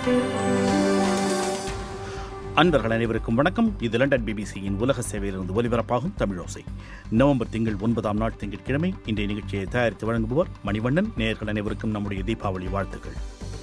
அன்பர்கள் அனைவருக்கும் வணக்கம் இது லண்டன் பிபிசியின் உலக சேவையிலிருந்து ஒலிபரப்பாகும் தமிழோசை நவம்பர் திங்கள் ஒன்பதாம் நாள் திங்கட்கிழமை இன்றைய நிகழ்ச்சியை தயாரித்து வழங்குபவர் மணிவண்ணன் நேயர்கள் அனைவருக்கும் நம்முடைய தீபாவளி வாழ்த்துக்கள்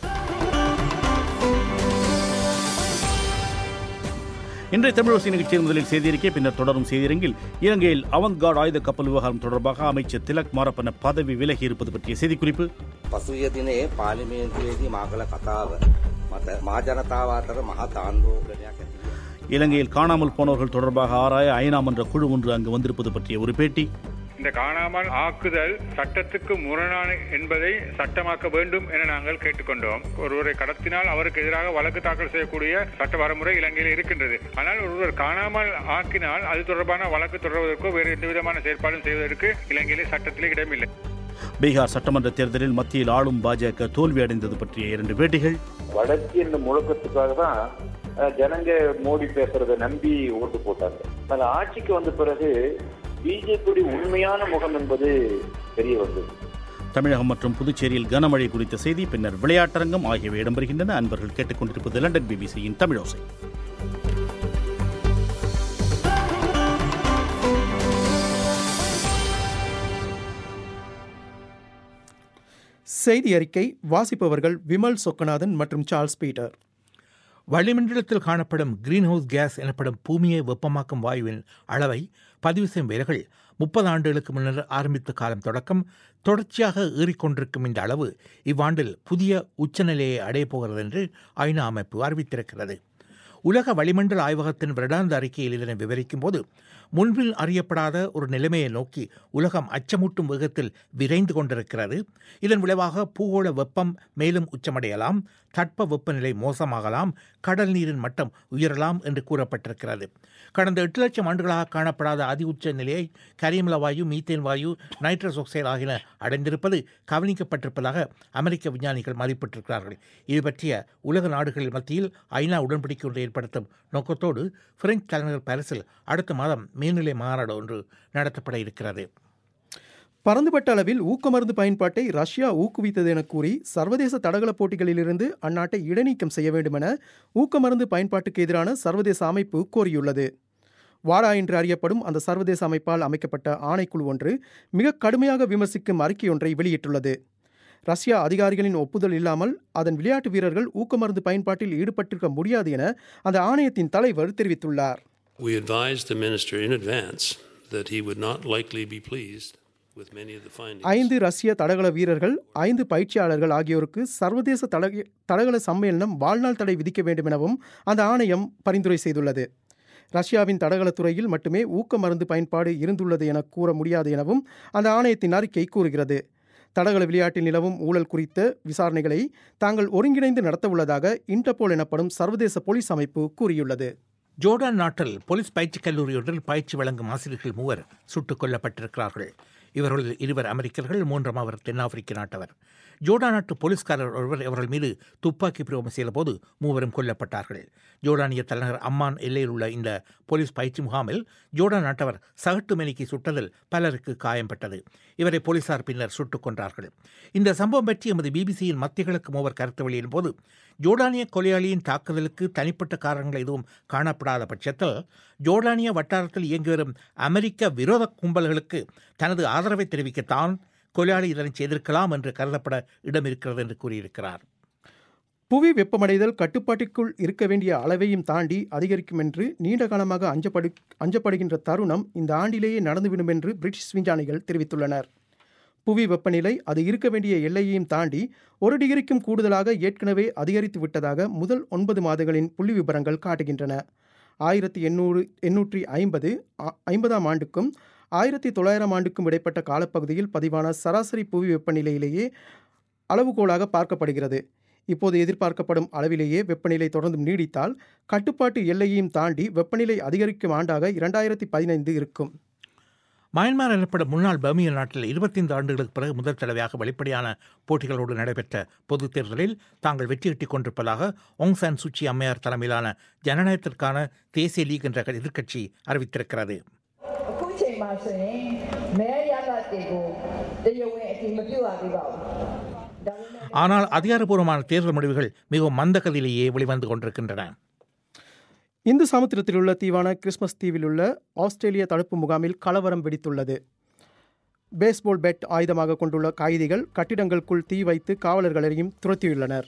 இன்றைய தமிழோசை நிகழ்ச்சியின் முதலில் செய்தியிருக்கை பின்னர் தொடரும் செய்தியரங்கில் இலங்கையில் அவந்த்கார்டு ஆயுத கப்பல் விவகாரம் தொடர்பாக அமைச்சர் திலக் மாரப்பன பதவி விலகி இருப்பது பற்றிய செய்திக்குறிப்பு පසුගිය දිනේ පාර්ලිමේන්තුවේදී මාගල කතාව මත මහජනතාව අතර මහත් ආන්දෝලනයක් ඇති විය. இலங்கையில் காணாமல் போனவர்கள் தொடர்பாக ஆராய ஐநா மன்ற குழு ஒன்று அங்கு வந்திருப்பது பற்றிய ஒரு பேட்டி இந்த காணாமல் ஆக்குதல் சட்டத்துக்கு முரணான என்பதை சட்டமாக்க வேண்டும் என நாங்கள் கேட்டுக்கொண்டோம் ஒருவரை கடத்தினால் அவருக்கு எதிராக வழக்கு தாக்கல் செய்யக்கூடிய சட்ட வரமுறை இலங்கையில் இருக்கின்றது ஆனால் ஒருவர் காணாமல் ஆக்கினால் அது தொடர்பான வழக்கு தொடர்வதற்கோ வேறு எந்த விதமான செயற்பாடும் செய்வதற்கு இலங்கையிலே சட்டத்திலே இடமில்லை பீகார் சட்டமன்ற தேர்தலில் மத்தியில் ஆளும் பாஜக தோல்வி அடைந்தது பற்றிய இரண்டு பேட்டிகள் வளர்ச்சி என்ற முழக்கத்துக்காக தான் அஹ், ஜனங்க மோடி பேசுறத நம்பி ஓட்டு போட்டாங்க அந்த ஆட்சிக்கு வந்த பிறகு பிஜேபியுடைய உண்மையான முகம் என்பது தெரிய வந்தது தமிழகம் மற்றும் புதுச்சேரியில் கனமழை குறித்த செய்தி பின்னர் விளையாட்டரங்கம் ஆகியவை இடம்பெறுகின்றன அன்பர்கள் கேட்டுக்கொண்டிருப்பது லண்டன் பிபிசியின் தமிழோசை செய்தி அறிக்கை வாசிப்பவர்கள் விமல் சொக்கநாதன் மற்றும் சார்ல்ஸ் பீட்டர் வளிமண்டலத்தில் காணப்படும் கிரீன்ஹவுஸ் கேஸ் எனப்படும் பூமியை வெப்பமாக்கும் வாயுவின் அளவை பதிவு செய்யும் வேலைகள் முப்பது ஆண்டுகளுக்கு முன்னர் ஆரம்பித்த காலம் தொடக்கம் தொடர்ச்சியாக ஏறிக்கொண்டிருக்கும் இந்த அளவு இவ்வாண்டில் புதிய உச்சநிலையை அடையப் போகிறது என்று ஐநா அமைப்பு அறிவித்திருக்கிறது உலக வளிமண்டல ஆய்வகத்தின் வருடாந்த அறிக்கையில் இதனை விவரிக்கும் போது முன்பில் அறியப்படாத ஒரு நிலைமையை நோக்கி உலகம் அச்சமூட்டும் வேகத்தில் விரைந்து கொண்டிருக்கிறது இதன் விளைவாக பூகோள வெப்பம் மேலும் உச்சமடையலாம் தட்ப வெப்பநிலை மோசமாகலாம் கடல் நீரின் மட்டம் உயரலாம் என்று கூறப்பட்டிருக்கிறது கடந்த எட்டு லட்சம் ஆண்டுகளாக காணப்படாத அதி உச்ச நிலையை கரியமல வாயு மீத்தேன் வாயு நைட்ரஸ் ஆக்சைடு ஆகியன அடைந்திருப்பது கவனிக்கப்பட்டிருப்பதாக அமெரிக்க விஞ்ஞானிகள் மதிப்பிட்டிருக்கிறார்கள் இது பற்றிய உலக நாடுகளின் மத்தியில் ஐநா உடன்படிக்கை ஒன்றை ஏற்படுத்தும் நோக்கத்தோடு பிரெஞ்சு தலைநகர் பாரிஸில் அடுத்த மாதம் மேல்நிலை மாநாடு ஒன்று நடத்தப்பட இருக்கிறது பரந்துபட்ட அளவில் ஊக்கமருந்து பயன்பாட்டை ரஷ்யா ஊக்குவித்தது என கூறி சர்வதேச தடகள போட்டிகளிலிருந்து அந்நாட்டை இடைநீக்கம் செய்ய வேண்டுமென ஊக்கமருந்து பயன்பாட்டுக்கு எதிரான சர்வதேச அமைப்பு கோரியுள்ளது வாடா என்று அறியப்படும் அந்த சர்வதேச அமைப்பால் அமைக்கப்பட்ட ஆணைக்குழு ஒன்று மிக கடுமையாக விமர்சிக்கும் அறிக்கையொன்றை வெளியிட்டுள்ளது ரஷ்யா அதிகாரிகளின் ஒப்புதல் இல்லாமல் அதன் விளையாட்டு வீரர்கள் ஊக்கமருந்து பயன்பாட்டில் ஈடுபட்டிருக்க முடியாது என அந்த ஆணையத்தின் தலைவர் தெரிவித்துள்ளார் We advised the minister in advance that he would not likely be pleased with many of the findings. ஐந்து ரஷ்ய தடகள வீரர்கள் ஐந்து பயிற்சியாளர்கள் ஆகியோருக்கு சர்வதேச தடக தடகள சம்மேளனம் வாழ்நாள் தடை விதிக்க வேண்டும் எனவும் அந்த ஆணையம் பரிந்துரை செய்துள்ளது ரஷ்யாவின் தடகளத் துறையில் மட்டுமே ஊக்க மருந்து பயன்பாடு இருந்துள்ளது என கூற முடியாது எனவும் அந்த ஆணையத்தின் அறிக்கை கூறுகிறது தடகள விளையாட்டில் நிலவும் ஊழல் குறித்த விசாரணைகளை தாங்கள் ஒருங்கிணைந்து நடத்தவுள்ளதாக இன்டர்போல் எனப்படும் சர்வதேச போலீஸ் அமைப்பு கூறியுள்ளது ஜோர்டான் நாட்டில் போலீஸ் பயிற்சிக் கல்லூரி ஒன்றில் பயிற்சி வழங்கும் ஆசிரியர்கள் மூவர் சுட்டுக் கொல்லப்பட்டிருக்கிறார்கள் இவர்களில் இருவர் அமெரிக்கர்கள் மூன்றாம் அவர் தென்னாப்பிரிக்க நாட்டவர் ஜோர்டான் நாட்டு போலீஸ்காரர் ஒருவர் இவர்கள் மீது துப்பாக்கி பிரயோகம் செய்தபோது மூவரும் கொல்லப்பட்டார்கள் ஜோர்டானிய தலைநகர் அம்மான் எல்லையில் உள்ள இந்த போலீஸ் பயிற்சி முகாமில் ஜோர்டான் நாட்டவர் சகட்டு மேனிக்கு சுட்டதில் பலருக்கு காயம்பட்டது இவரை போலீசார் பின்னர் சுட்டுக் கொன்றார்கள் இந்த சம்பவம் பற்றி எமது பிபிசியின் மத்திய கிழக்கு மூவர் கருத்து வெளியின் போது ஜோர்டானிய கொலையாளியின் தாக்குதலுக்கு தனிப்பட்ட காரணங்கள் எதுவும் காணப்படாத பட்சத்தில் ஜோர்டானிய வட்டாரத்தில் இயங்கி வரும் அமெரிக்க விரோத கும்பல்களுக்கு தனது ஆதரவை தெரிவிக்கத்தான் கொலையாளி இதனை செய்திருக்கலாம் என்று கருதப்பட இடம் இருக்கிறது என்று கூறியிருக்கிறார் புவி வெப்பமடைதல் கட்டுப்பாட்டிற்குள் இருக்க வேண்டிய அளவையும் தாண்டி அதிகரிக்கும் என்று நீண்ட காலமாக அஞ்சப்படு அஞ்சப்படுகின்ற தருணம் இந்த ஆண்டிலேயே நடந்துவிடும் என்று பிரிட்டிஷ் விஞ்ஞானிகள் தெரிவித்துள்ளனர் புவி வெப்பநிலை அது இருக்க வேண்டிய எல்லையையும் தாண்டி ஒரு டிகிரிக்கும் கூடுதலாக ஏற்கனவே அதிகரித்து விட்டதாக முதல் ஒன்பது மாதங்களின் புள்ளி விவரங்கள் காட்டுகின்றன ஆயிரத்தி எண்ணூறு எண்ணூற்றி ஐம்பது ஐம்பதாம் ஆண்டுக்கும் ஆயிரத்தி தொள்ளாயிரம் ஆண்டுக்கும் இடைப்பட்ட காலப்பகுதியில் பதிவான சராசரி புவி வெப்பநிலையிலேயே அளவுகோலாக பார்க்கப்படுகிறது இப்போது எதிர்பார்க்கப்படும் அளவிலேயே வெப்பநிலை தொடர்ந்து நீடித்தால் கட்டுப்பாட்டு எல்லையையும் தாண்டி வெப்பநிலை அதிகரிக்கும் ஆண்டாக இரண்டாயிரத்தி பதினைந்து இருக்கும் மயன்மார் எனப்படும் முன்னாள் பர்மிய நாட்டில் இருபத்தைந்து ஆண்டுகளுக்கு பிறகு முதல் தடவையாக வெளிப்படையான போட்டிகளோடு நடைபெற்ற பொதுத் தேர்தலில் தாங்கள் வெற்றி கிட்டிக் கொண்டிருப்பதாக ஒங் சான் சூச்சி அம்மையார் தலைமையிலான ஜனநாயகத்திற்கான தேசிய லீக் என்ற எதிர்க்கட்சி அறிவித்திருக்கிறது အခုချိန်မှာဆိုရင်မဲရတာတွေကိုတရားဝင်အတည်မပြုရသေးပါဘူး ஆனால் அதிகாரப்பூர்வமான தேர்தல் முடிவுகள் மிகவும் மந்தகதியிலேயே வெளிவந்து கொண்டிருக்கின்றன இந்து சமுத்திரத்தில் உள்ள தீவான கிறிஸ்மஸ் தீவில் உள்ள ஆஸ்திரேலிய தடுப்பு முகாமில் கலவரம் வெடித்துள்ளது பேஸ்பால் பேட் ஆயுதமாக கொண்டுள்ள கைதிகள் கட்டிடங்களுக்குள் தீ வைத்து காவலர்களையும் துரத்தியுள்ளனர்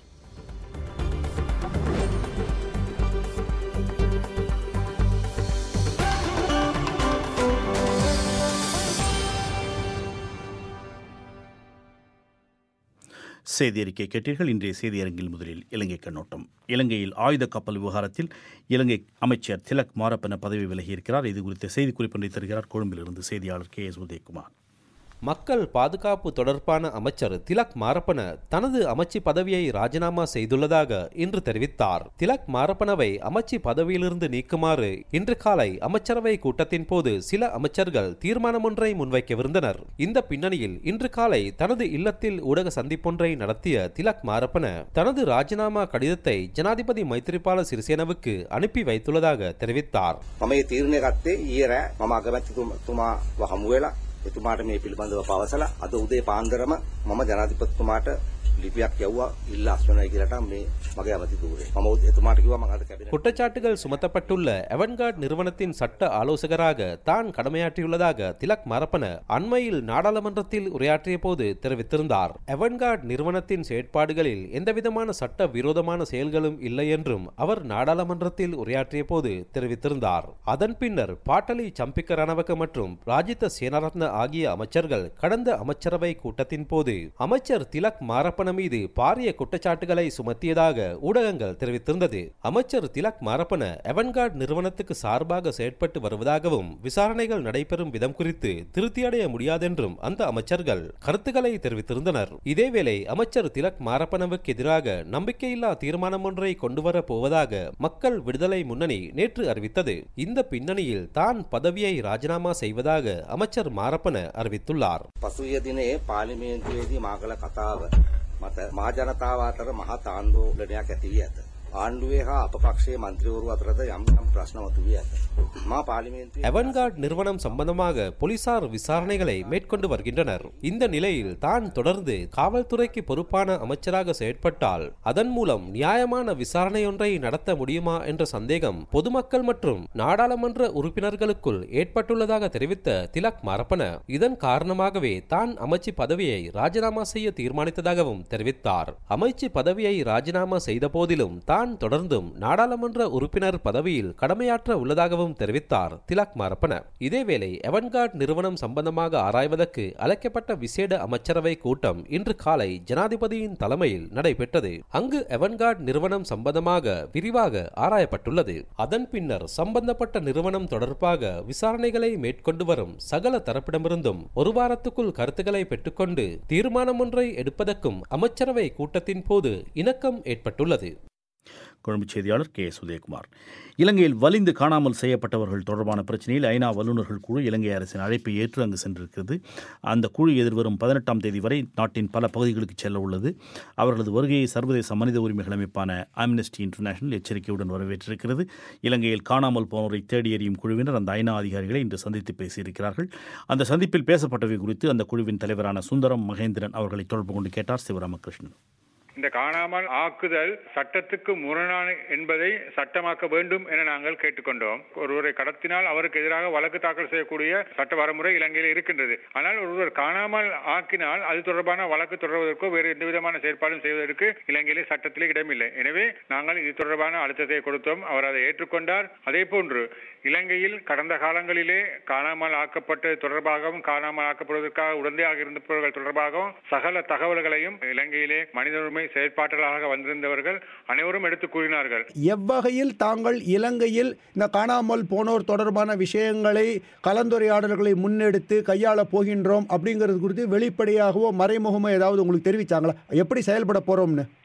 செய்தி அறிக்கை கேட்டீர்கள் இன்றைய செய்தியரங்கில் முதலில் இலங்கை கண்ணோட்டம் இலங்கையில் ஆயுத கப்பல் விவகாரத்தில் இலங்கை அமைச்சர் திலக் மாரப்பன பதவி விலகியிருக்கிறார் இது குறித்த செய்திக்குறிப்பினை தருகிறார் கொழும்பிலிருந்து செய்தியாளர் கே எஸ் உதயகுமார் மக்கள் பாதுகாப்பு தொடர்பான அமைச்சர் திலக் மாரப்பன தனது அமைச்சு பதவியை ராஜினாமா செய்துள்ளதாக இன்று தெரிவித்தார் திலக் மாரப்பனவை அமைச்சு பதவியிலிருந்து நீக்குமாறு இன்று காலை அமைச்சரவை கூட்டத்தின் போது சில அமைச்சர்கள் தீர்மானம் ஒன்றை முன்வைக்கவிருந்தனர் இந்த பின்னணியில் இன்று காலை தனது இல்லத்தில் ஊடக சந்திப்பொன்றை நடத்திய திலக் மாரப்பன தனது ராஜினாமா கடிதத்தை ஜனாதிபதி மைத்திரிபால சிறிசேனவுக்கு அனுப்பி வைத்துள்ளதாக தெரிவித்தார் මම ඒ තීරණය ගත්තේ ඊයේ රෑ මම අගමැතිතුමාව හමු වෙලා එතුමාට මේ පිළිබඳව පවසලා අද උදේ පාන්දරම මම ජනාධිපතිතුමාට ලිපියක් යවුවා ඉල්ලා අස්වනයි කියලාට මේ මගේ අමතිතුමේ මම උදේ එතුමාට කිව්වා මම අද කැබිනට් குற்றச்சாட்டுகள் சுமத்தப்பட்டுள்ள எவன்கார்ட் நிறுவனத்தின் சட்ட ஆலோசகராக தான் கடமையாற்றியுள்ளதாக திலக் மரப்பன அண்மையில் நாடாளுமன்றத்தில் உரையாற்றிய போது தெரிவித்திருந்தார் எவன்கார்ட் நிறுவனத்தின் செயற்பாடுகளில் எந்தவிதமான சட்ட விரோதமான செயல்களும் இல்லை என்றும் அவர் நாடாளுமன்றத்தில் உரையாற்றிய போது தெரிவித்திருந்தார் அதன் பின்னர் பாட்டலி சம்பிக்க ரணவக மற்றும் ராஜித சேனரத்ன ஆகிய அமைச்சர்கள் கடந்த அமைச்சரவை கூட்டத்தின் போது அமைச்சர் திலக் மாரப்பன மீது பாரிய குற்றச்சாட்டுகளை சுமத்தியதாக ஊடகங்கள் தெரிவித்திருந்தது அமைச்சர் திலக் மாரப்பன எவன்கார்ட் நிறுவனத்துக்கு சார்பாக செயற்பட்டு வருவதாகவும் விசாரணைகள் நடைபெறும் விதம் குறித்து திருப்தியடைய முடியாதென்றும் அந்த அமைச்சர்கள் கருத்துக்களை தெரிவித்திருந்தனர் இதேவேளை அமைச்சர் திலக் மாரப்பனவுக்கு எதிராக நம்பிக்கையில்லா தீர்மானம் ஒன்றை கொண்டுவர போவதாக மக்கள் விடுதலை முன்னணி நேற்று அறிவித்தது இந்த பின்னணியில் தான் பதவியை ராஜினாமா செய்வதாக அமைச்சர் மாரப்பன அறிவித்துள்ளார் පසුගිය දිනේ පාර්ලිමේන්තුවේදී මා කළ කතාව මත මහ ජනතාව අතර මහත් ආන්දෝලනයක් ඇති වී ඇත. ආණ්ඩුවේ හා අප පක්ෂයේ මන්ත්‍රීවරු අතරද යම් යම් ප්‍රශ්න මතුවී ඇත. මා පාර්ලිමේන්තුවේ எவன்கார்ட் நிறுவனம் சம்பந்தமாக போலீசார் விசாரணைகளை மேற்கொண்டு வருகின்றனர் இந்த நிலையில் தான் தொடர்ந்து காவல்துறைக்கு பொறுப்பான அமைச்சராக செயற்பட்டால் அதன் மூலம் நியாயமான விசாரணையொன்றை நடத்த முடியுமா என்ற சந்தேகம் பொதுமக்கள் மற்றும் நாடாளுமன்ற உறுப்பினர்களுக்குள் ஏற்பட்டுள்ளதாக தெரிவித்த திலக் மாரப்பன இதன் காரணமாகவே தான் அமைச்சு பதவியை ராஜினாமா செய்ய தீர்மானித்ததாகவும் தெரிவித்தார் அமைச்சு பதவியை ராஜினாமா செய்த போதிலும் தான் தொடர்ந்தும் நாடாளுமன்ற உறுப்பினர் பதவியில் கடமையாற்ற உள்ளதாகவும் தெரிவித்தார் திலக் மாரப்பன இதேவேளை எவன்கார்ட் நிறுவனம் சம்பந்தமாக ஆராய்வதற்கு அழைக்கப்பட்ட விசேட அமைச்சரவை கூட்டம் இன்று காலை ஜனாதிபதியின் தலைமையில் நடைபெற்றது அங்கு எவன்கார்ட் நிறுவனம் சம்பந்தமாக விரிவாக ஆராயப்பட்டுள்ளது அதன் பின்னர் சம்பந்தப்பட்ட நிறுவனம் தொடர்பாக விசாரணைகளை மேற்கொண்டு வரும் சகல தரப்பிடமிருந்தும் ஒரு வாரத்துக்குள் கருத்துக்களை பெற்றுக்கொண்டு தீர்மானம் ஒன்றை எடுப்பதற்கும் அமைச்சரவை கூட்டத்தின் போது இணக்கம் ஏற்பட்டுள்ளது கொழும்பு செய்தியாளர் கே எஸ் உதயகுமார் இலங்கையில் வலிந்து காணாமல் செய்யப்பட்டவர்கள் தொடர்பான பிரச்சனையில் ஐநா வல்லுநர்கள் குழு இலங்கை அரசின் அழைப்பை ஏற்று அங்கு சென்றிருக்கிறது அந்த குழு எதிர்வரும் பதினெட்டாம் தேதி வரை நாட்டின் பல பகுதிகளுக்கு செல்ல உள்ளது அவர்களது வருகையை சர்வதேச மனித உரிமைகள் அமைப்பான ஆம்னஸ்டி இன்டர்நேஷனல் எச்சரிக்கையுடன் வரவேற்றிருக்கிறது இலங்கையில் காணாமல் போனோரை தேடி எறியும் குழுவினர் அந்த ஐநா அதிகாரிகளை இன்று சந்தித்து பேசியிருக்கிறார்கள் அந்த சந்திப்பில் பேசப்பட்டவை குறித்து அந்த குழுவின் தலைவரான சுந்தரம் மகேந்திரன் அவர்களை தொடர்பு கொண்டு கேட்டார் சிவராமகிருஷ்ணன் இந்த காணாமல் ஆக்குதல் சட்டத்துக்கு முரணான என்பதை சட்டமாக்க வேண்டும் என நாங்கள் கேட்டுக்கொண்டோம் ஒருவரை கடத்தினால் அவருக்கு எதிராக வழக்கு தாக்கல் செய்யக்கூடிய சட்ட வரமுறை இலங்கையில் இருக்கின்றது ஆனால் ஒருவர் காணாமல் ஆக்கினால் அது தொடர்பான வழக்கு தொடர்வதற்கோ வேறு எந்த விதமான செயற்பாடும் செய்வதற்கு இலங்கையிலே சட்டத்திலே இடமில்லை எனவே நாங்கள் இது தொடர்பான அழுத்தத்தை கொடுத்தோம் அவர் அதை ஏற்றுக்கொண்டார் அதே போன்று இலங்கையில் கடந்த காலங்களிலே காணாமல் ஆக்கப்பட்டது தொடர்பாகவும் காணாமல் ஆக்கப்படுவதற்காக உடந்தையாக இருந்தவர்கள் தொடர்பாகவும் சகல தகவல்களையும் இலங்கையிலே மனித உரிமை செயற்பாட்டாளராக வந்திருந்தவர்கள் அனைவரும் எடுத்து கூறினார்கள் எவ்வகையில் தாங்கள் இலங்கையில் இந்த காணாமல் போனோர் தொடர்பான விஷயங்களை கலந்துரையாடல்களை முன்னெடுத்து கையாள போகின்றோம் அப்படிங்கிறது குறித்து வெளிப்படையாகவோ மறைமுகமோ ஏதாவது உங்களுக்கு தெரிவிச்சாங்களா எப்படி செயல்பட போறோம்னு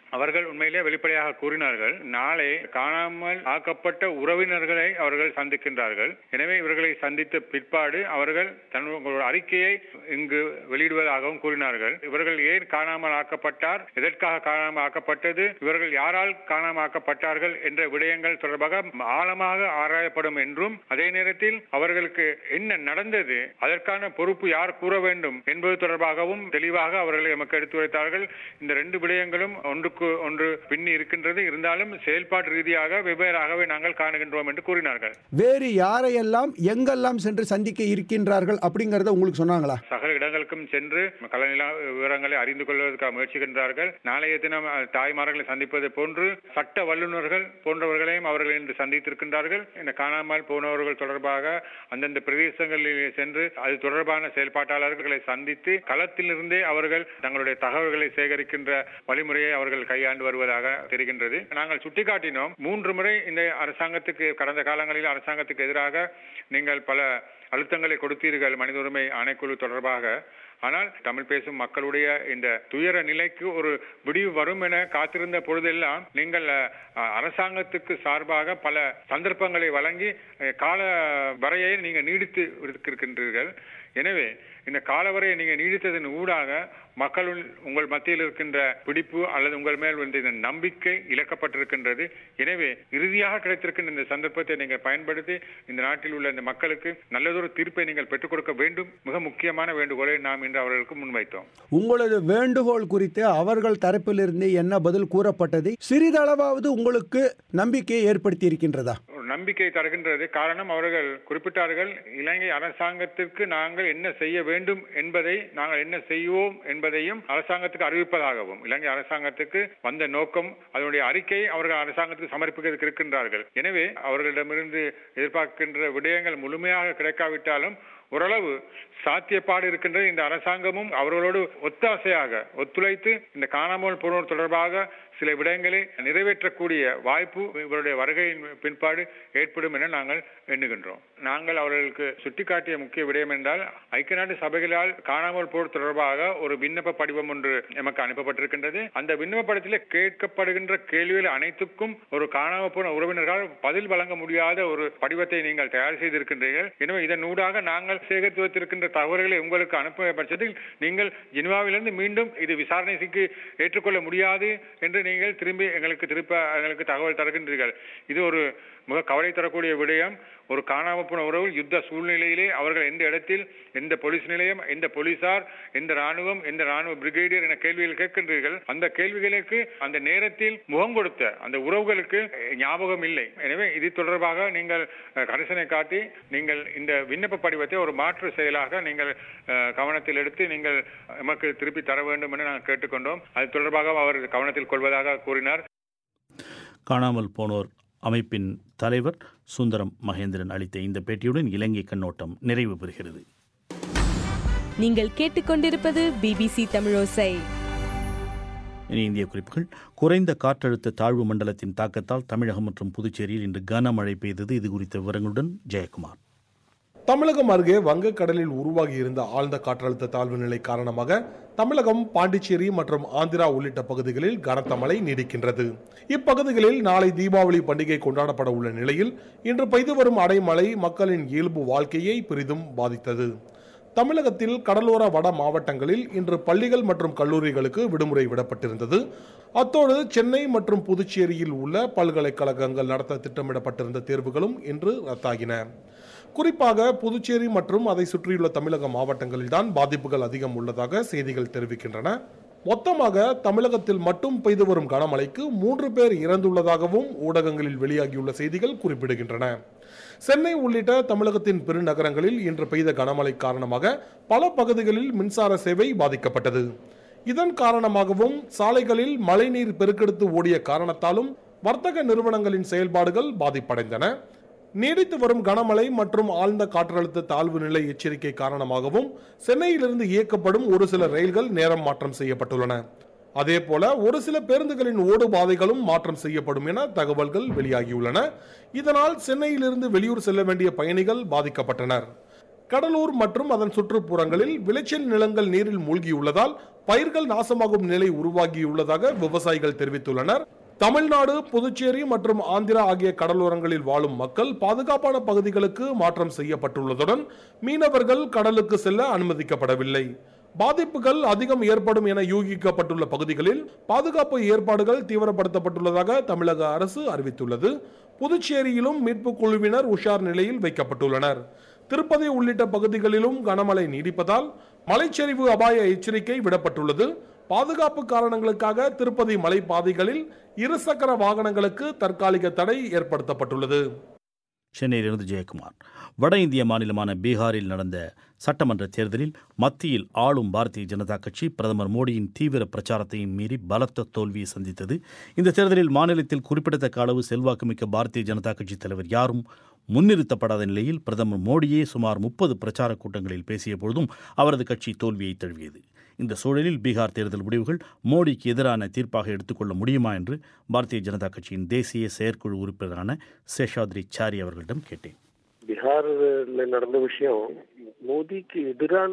அவர்கள் உண்மையிலே வெளிப்படையாக கூறினார்கள் நாளை காணாமல் ஆக்கப்பட்ட உறவினர்களை அவர்கள் சந்திக்கின்றார்கள் எனவே இவர்களை சந்தித்த பிற்பாடு அவர்கள் தங்களுடைய அறிக்கையை இங்கு வெளியிடுவதாகவும் கூறினார்கள் இவர்கள் ஏன் காணாமல் ஆக்கப்பட்டார் எதற்காக காணாமல் ஆக்கப்பட்டது இவர்கள் யாரால் காணாமல் ஆக்கப்பட்டார்கள் என்ற விடயங்கள் தொடர்பாக ஆழமாக ஆராயப்படும் என்றும் அதே நேரத்தில் அவர்களுக்கு என்ன நடந்தது அதற்கான பொறுப்பு யார் கூற வேண்டும் என்பது தொடர்பாகவும் தெளிவாக அவர்களை நமக்கு எடுத்துரைத்தார்கள் இந்த ரெண்டு விடயங்களும் ஒன்றுக்கு ஒன்று பின்னி இருக்கின்றது இருந்தாலும் செயல்பாட்டு ரீதியாக வெவ்வேறாகவே நாங்கள் காணுகின்றோம் என்று கூறினார்கள் வேறு யாரையெல்லாம் எங்கெல்லாம் சென்று சந்திக்க இருக்கின்றார்கள் அப்படிங்கறத உங்களுக்கு சொன்னாங்களா சகல இடங்களுக்கும் சென்று கலநில விவரங்களை அறிந்து கொள்வதற்காக முயற்சிக்கின்றார்கள் நாளைய தினம் அஹ், தாய்மார்களை சந்திப்பது போன்று சட்ட வல்லுநர்கள் போன்றவர்களையும் அவர்கள் இன்று சந்தித்திருக்கின்றார்கள் இந்த காணாமல் போனவர்கள் தொடர்பாக அந்தந்த பிரதேசங்களில் சென்று அது தொடர்பான செயல்பாட்டாளர்களை சந்தித்து களத்திலிருந்தே அவர்கள் தங்களுடைய தகவல்களை சேகரிக்கின்ற வழிமுறையை அவர்கள் கையாண்டு வருவதாக தெரிகின்றது நாங்கள் சுட்டிக்காட்டினோம் மூன்று முறை இந்த அரசாங்கத்துக்கு கடந்த காலங்களில் அரசாங்கத்துக்கு எதிராக நீங்கள் பல அழுத்தங்களை கொடுத்தீர்கள் மனித உரிமை ஆணைக்குழு தொடர்பாக ஆனால் தமிழ் பேசும் மக்களுடைய இந்த துயர நிலைக்கு ஒரு விடிவு வரும் என காத்திருந்த பொழுதெல்லாம் நீங்கள் அஹ், அரசாங்கத்துக்கு சார்பாக பல சந்தர்ப்பங்களை வழங்கி அஹ், கால வரையை நீங்க நீடித்து இருக்கின்றீர்கள் எனவே இந்த காலவரையை நீங்க நீடித்ததன் ஊடாக மக்களுள் உங்கள் மத்தியில் இருக்கின்ற பிடிப்பு அல்லது உங்கள் மேல் வந்து இந்த நம்பிக்கை இழக்கப்பட்டிருக்கின்றது எனவே இறுதியாக கிடைத்திருக்கின்ற இந்த சந்தர்ப்பத்தை நீங்கள் பயன்படுத்தி இந்த நாட்டில் உள்ள இந்த மக்களுக்கு நல்லதொரு தீர்ப்பை நீங்கள் பெற்றுக் கொடுக்க வேண்டும் மிக முக்கியமான வேண்டுகோளை நாம் இன்று அவர்களுக்கு முன்வைத்தோம் உங்களது வேண்டுகோள் குறித்து அவர்கள் தரப்பிலிருந்து என்ன பதில் கூறப்பட்டது சிறிதளவாவது உங்களுக்கு நம்பிக்கையை ஏற்படுத்தி இருக்கின்றதா ஒரு நம்பிக்கை தருகின்றது காரணம் அவர்கள் குறிப்பிட்டார்கள் இலங்கை அரசாங்கத்திற்கு நாங்கள் என்ன செய்ய வேண்டும் என்பதை நாங்கள் என்ன செய்வோம் என்பதையும் அரசாங்கத்துக்கு அறிவிப்பதாகவும் இலங்கை அரசாங்கத்துக்கு வந்த நோக்கம் அதனுடைய அறிக்கை அவர்கள் அரசாங்கத்துக்கு சமர்ப்பிக்க இருக்கின்றார்கள் எனவே அவர்களிடமிருந்து எதிர்பார்க்கின்ற விடயங்கள் முழுமையாக கிடைக்காவிட்டாலும் ஓரளவு சாத்தியப்பாடு இருக்கின்றது இந்த அரசாங்கமும் அவர்களோடு ஒத்தாசையாக ஒத்துழைத்து இந்த காணாமல் போனோர் தொடர்பாக சில விடயங்களை நிறைவேற்றக்கூடிய வாய்ப்பு இவருடைய வருகையின் பின்பாடு ஏற்படும் என நாங்கள் எண்ணுகின்றோம் நாங்கள் அவர்களுக்கு சுட்டிக்காட்டிய முக்கிய விடயம் என்றால் ஐக்கிய நாட்டு சபைகளால் காணாமல் போர் தொடர்பாக ஒரு விண்ணப்ப படிவம் ஒன்று எமக்கு அனுப்பப்பட்டிருக்கின்றது அந்த விண்ணப்ப படிவத்தில் கேட்கப்படுகின்ற கேள்விகள் அனைத்துக்கும் ஒரு காணாமல் போன உறவினர்களால் பதில் வழங்க முடியாத ஒரு படிவத்தை நீங்கள் தயார் செய்திருக்கின்றீர்கள் எனவே இதன் ஊடாக நாங்கள் சேகரித்து வைத்திருக்கின்ற தகவல்களை உங்களுக்கு அனுப்பிய பட்சத்தில் நீங்கள் ஜெனீவாவிலிருந்து மீண்டும் இது விசாரணைக்கு ஏற்றுக்கொள்ள முடியாது என்று நீங்கள் திரும்பி எங்களுக்கு திருப்ப எங்களுக்கு தகவல் தருகின்றீர்கள் இது ஒரு மிக கவலை தரக்கூடிய விடயம் ஒரு காணாமல் போன உறவு யுத்த சூழ்நிலையிலே அவர்கள் எந்த இடத்தில் எந்த போலீஸ் நிலையம் எந்த போலீசார் எந்த ராணுவம் எந்த ராணுவ பிரிகேடியர் என கேள்விகள் கேட்கின்றீர்கள் அந்த கேள்விகளுக்கு அந்த நேரத்தில் முகம் கொடுத்த அந்த உறவுகளுக்கு ஞாபகம் இல்லை எனவே இது தொடர்பாக நீங்கள் அஹ், கரிசனை காட்டி நீங்கள் இந்த விண்ணப்ப படிவத்தை ஒரு மாற்று செயலாக நீங்கள் அஹ், கவனத்தில் எடுத்து நீங்கள் எமக்கு திருப்பி தர வேண்டும் என நாங்கள் கேட்டுக்கொண்டோம் அது தொடர்பாக அவர் கவனத்தில் கொள்வதாக கூறினார் காணாமல் போனோர் அமைப்பின் தலைவர் சுந்தரம் மகேந்திரன் அளித்த இந்த பேட்டியுடன் இலங்கை கண்ணோட்டம் நிறைவு பெறுகிறது நீங்கள் கேட்டுக்கொண்டிருப்பது பிபிசி தமிழோசை இனி இந்திய குறிப்புகள் குறைந்த காற்றழுத்த தாழ்வு மண்டலத்தின் தாக்கத்தால் தமிழகம் மற்றும் புதுச்சேரியில் இன்று கனமழை பெய்தது இது குறித்த விவரங்களுடன் ஜெயக்குமார் தமிழகம் அருகே வங்கக்கடலில் உருவாகி இருந்த ஆழ்ந்த காற்றழுத்த தாழ்வு நிலை காரணமாக தமிழகம் பாண்டிச்சேரி மற்றும் ஆந்திரா உள்ளிட்ட பகுதிகளில் கனத்த மழை நீடிக்கின்றது இப்பகுதிகளில் நாளை தீபாவளி பண்டிகை கொண்டாடப்பட உள்ள நிலையில் இன்று பெய்து வரும் அடைமழை மக்களின் இயல்பு வாழ்க்கையை பெரிதும் பாதித்தது தமிழகத்தில் கடலோர வட மாவட்டங்களில் இன்று பள்ளிகள் மற்றும் கல்லூரிகளுக்கு விடுமுறை விடப்பட்டிருந்தது அத்தோடு சென்னை மற்றும் புதுச்சேரியில் உள்ள பல்கலைக்கழகங்கள் நடத்த திட்டமிடப்பட்டிருந்த தேர்வுகளும் இன்று ரத்தாகின குறிப்பாக புதுச்சேரி மற்றும் அதை சுற்றியுள்ள தமிழக மாவட்டங்களில்தான் பாதிப்புகள் அதிகம் உள்ளதாக செய்திகள் தெரிவிக்கின்றன மொத்தமாக தமிழகத்தில் மட்டும் பெய்து வரும் கனமழைக்கு மூன்று பேர் இறந்துள்ளதாகவும் ஊடகங்களில் வெளியாகியுள்ள செய்திகள் குறிப்பிடுகின்றன சென்னை உள்ளிட்ட தமிழகத்தின் பெருநகரங்களில் இன்று பெய்த கனமழை காரணமாக பல பகுதிகளில் மின்சார சேவை பாதிக்கப்பட்டது இதன் காரணமாகவும் சாலைகளில் மழைநீர் பெருக்கெடுத்து ஓடிய காரணத்தாலும் வர்த்தக நிறுவனங்களின் செயல்பாடுகள் பாதிப்படைந்தன நீடித்து வரும் கனமழை மற்றும் ஆழ்ந்த காற்றழுத்த தாழ்வு நிலை எச்சரிக்கை காரணமாகவும் சென்னையிலிருந்து இயக்கப்படும் ஒரு சில ரயில்கள் நேரம் மாற்றம் செய்யப்பட்டுள்ளன அதேபோல ஒரு சில பேருந்துகளின் ஓடு பாதைகளும் மாற்றம் செய்யப்படும் என தகவல்கள் வெளியாகியுள்ளன இதனால் சென்னையிலிருந்து வெளியூர் செல்ல வேண்டிய பயணிகள் பாதிக்கப்பட்டனர் கடலூர் மற்றும் அதன் சுற்றுப்புறங்களில் விளைச்சல் நிலங்கள் நீரில் மூழ்கியுள்ளதால் பயிர்கள் நாசமாகும் நிலை உருவாகியுள்ளதாக விவசாயிகள் தெரிவித்துள்ளனர் தமிழ்நாடு புதுச்சேரி மற்றும் ஆந்திரா ஆகிய கடலோரங்களில் வாழும் மக்கள் பாதுகாப்பான பகுதிகளுக்கு மாற்றம் செய்யப்பட்டுள்ளதுடன் மீனவர்கள் கடலுக்கு செல்ல அனுமதிக்கப்படவில்லை பாதிப்புகள் அதிகம் ஏற்படும் என யூகிக்கப்பட்டுள்ள பகுதிகளில் பாதுகாப்பு ஏற்பாடுகள் தீவிரப்படுத்தப்பட்டுள்ளதாக தமிழக அரசு அறிவித்துள்ளது புதுச்சேரியிலும் மீட்பு குழுவினர் உஷார் நிலையில் வைக்கப்பட்டுள்ளனர் திருப்பதி உள்ளிட்ட பகுதிகளிலும் கனமழை நீடிப்பதால் மலைச்சரிவு அபாய எச்சரிக்கை விடப்பட்டுள்ளது பாதுகாப்பு காரணங்களுக்காக திருப்பதி மலைப்பாதைகளில் இருசக்கர வாகனங்களுக்கு தற்காலிக தடை ஏற்படுத்தப்பட்டுள்ளது சென்னையிலிருந்து ஜெயக்குமார் வட இந்திய மாநிலமான பீகாரில் நடந்த சட்டமன்ற தேர்தலில் மத்தியில் ஆளும் பாரதிய ஜனதா கட்சி பிரதமர் மோடியின் தீவிர பிரச்சாரத்தையும் மீறி பலத்த தோல்வியை சந்தித்தது இந்த தேர்தலில் மாநிலத்தில் குறிப்பிடத்தக்க அளவு செல்வாக்குமிக்க பாரதிய ஜனதா கட்சி தலைவர் யாரும் முன்னிறுத்தப்படாத நிலையில் பிரதமர் மோடியே சுமார் முப்பது பிரச்சார கூட்டங்களில் பேசிய பொழுதும் அவரது கட்சி தோல்வியை தழுவியது இந்த சூழலில் பீகார் தேர்தல் முடிவுகள் மோடிக்கு எதிரான தீர்ப்பாக எடுத்துக்கொள்ள முடியுமா என்று பாரதிய ஜனதா கட்சியின் தேசிய செயற்குழு உறுப்பினரான சேஷாத்ரி சாரி அவர்களிடம் கேட்டேன் பீகார்ல நடந்த விஷயம் மோடிக்கு எதிரான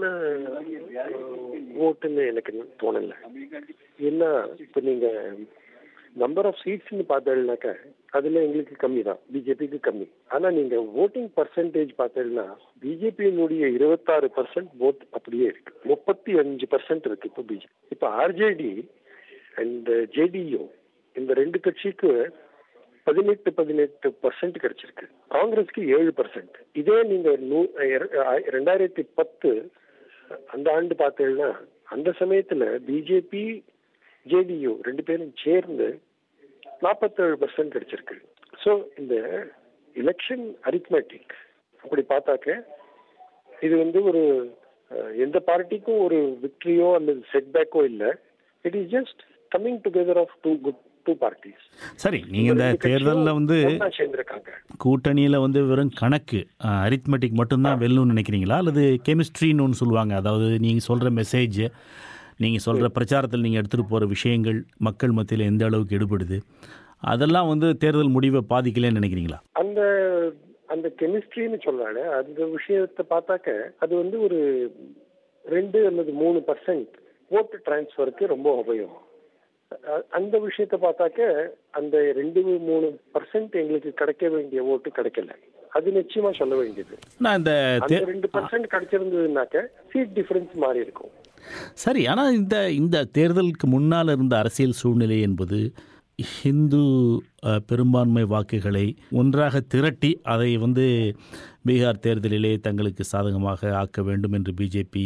ஓட்டுன்னு எனக்கு தோணல ஏன்னா இப்ப நீங்க நம்பர் ஆஃப் சீட்ஸ்னு பார்த்தீங்கன்னாக்க அதுல எங்களுக்கு கம்மி தான் பிஜேபிக்கு கம்மி ஆனா நீங்க ஓட்டிங் பர்சன்டேஜ் பார்த்தீங்கன்னா பிஜேபியினுடைய இருபத்தாறு பர்சன்ட் ஓட் அப்படியே இருக்கு முப்பத்தி அஞ்சு பர்சன்ட் இருக்கு இப்போ பிஜேபி இப்போ ஆர்ஜேடி அண்ட் ஜேடியு இந்த ரெண்டு கட்சிக்கு பதினெட்டு பதினெட்டு பர்சன்ட் கிடைச்சிருக்கு காங்கிரஸ்க்கு ஏழு பர்சன்ட் இதே நீங்க நூ- இர- ரெண்டாயிரத்தி பத்து அந்த ஆண்டு பார்த்தீங்கன்னா அந்த சமயத்துல பிஜேபி ஜேடியு ரெண்டு பேரும் சேர்ந்து நாற்பத்தேழு பர்சன்ட் கிடைச்சிருக்கு ஸோ இந்த எலெக்ஷன் அரித்மெட்டிக் அப்படி பார்த்தாக்க இது வந்து ஒரு அஹ், எந்த பார்ட்டிக்கும் ஒரு விக்டரியோ அல்லது செட்பேக்கோ இல்லை it is just coming together of two good two parties சரி நீங்கள் இந்த தேர்தலில் வந்து சேர்ந்திருக்காங்க கூட்டணியில் வந்து வெறும் கணக்கு அரித்மெட்டிக் மட்டும்தான் வெல்லும்னு நினைக்கிறீங்களா அல்லது கெமிஸ்ட்ரின்னு ஒன்று சொல்லுவாங்க அதாவது நீங்கள் சொல்கிற மெசேஜ் நீங்கள் சொல்கிற பிரச்சாரத்தில் நீங்கள் எடுத்துகிட்டு போகிற விஷயங்கள் மக்கள் மத்தியில் எந்த அளவுக்கு எடுபடுது அதெல்லாம் வந்து தேர்தல் முடிவை பாதிக்கலைன்னு நினைக்கிறீங்களா அந்த அந்த கெமிஸ்ட்ரின்னு சொல்றாங்க அந்த விஷயத்தை பார்த்தாக்க அது வந்து ஒரு ரெண்டு அல்லது மூணு பர்சன்ட் ஓட்டு டிரான்ஸ்ஃபருக்கு ரொம்ப உபயோகம் அ- அந்த விஷயத்தை பார்த்தாக்க அந்த ரெண்டு மூணு பர்சன்ட் எங்களுக்கு கிடைக்க வேண்டிய ஓட்டு கிடைக்கல அது நிச்சயமா சொல்ல வேண்டியது நான் இந்த அந்த தே ரெண்டு பர்சன்ட் கிடைச்சிருந்ததுனாக்க சீட் டிஃபரன்ஸ் மாறி இருக்கும் சரி ஆனால் இந்த இந்த தேர்தலுக்கு முன்னால் இருந்த அரசியல் சூழ்நிலை என்பது ஹிந்து அஹ், பெரும்பான்மை வாக்குகளை ஒன்றாக திரட்டி அதை வந்து பீகார் தேர்தலிலே தங்களுக்கு சாதகமாக ஆக்க வேண்டும் என்று பிஜேபி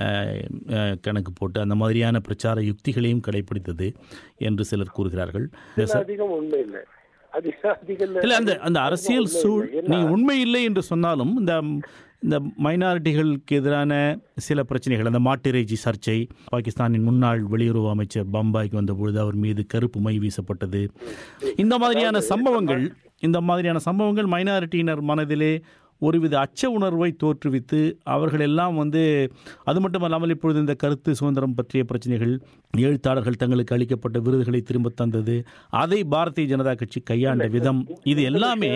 கணக்கு போட்டு அந்த மாதிரியான பிரச்சார யுக்திகளையும் கடைபிடித்தது என்று சிலர் கூறுகிறார்கள் இந்த இதுல ச- அதிகம் உண்மை இல்லை அதிக அதிகம் இல்லை அந்த அந்த அரசியல் சூழ் நீங்கள் உண்மை இல்லை என்று சொன்னாலும் இந்த இந்த மைனாரிட்டிகளுக்கு எதிரான சில பிரச்சனைகள் அந்த மாட்டிறைச்சி சர்ச்சை பாகிஸ்தானின் முன்னாள் வெளியுறவு அமைச்சர் பம்பாய்க்கு வந்தபொழுது அவர் மீது கருப்பு மை வீசப்பட்டது இந்த மாதிரியான சம்பவங்கள் இந்த மாதிரியான சம்பவங்கள் மைனாரிட்டியினர் மனதிலே ஒருவித அச்ச உணர்வை தோற்றுவித்து அவர்கள் எல்லாம் வந்து அது மட்டுமல்லாமல் இப்பொழுது இந்த கருத்து சுதந்திரம் பற்றிய பிரச்சனைகள் எழுத்தாளர்கள் தங்களுக்கு அளிக்கப்பட்ட விருதுகளை திரும்ப தந்தது அதை பாரதிய ஜனதா கட்சி கையாண்ட விதம் இது எல்லாமே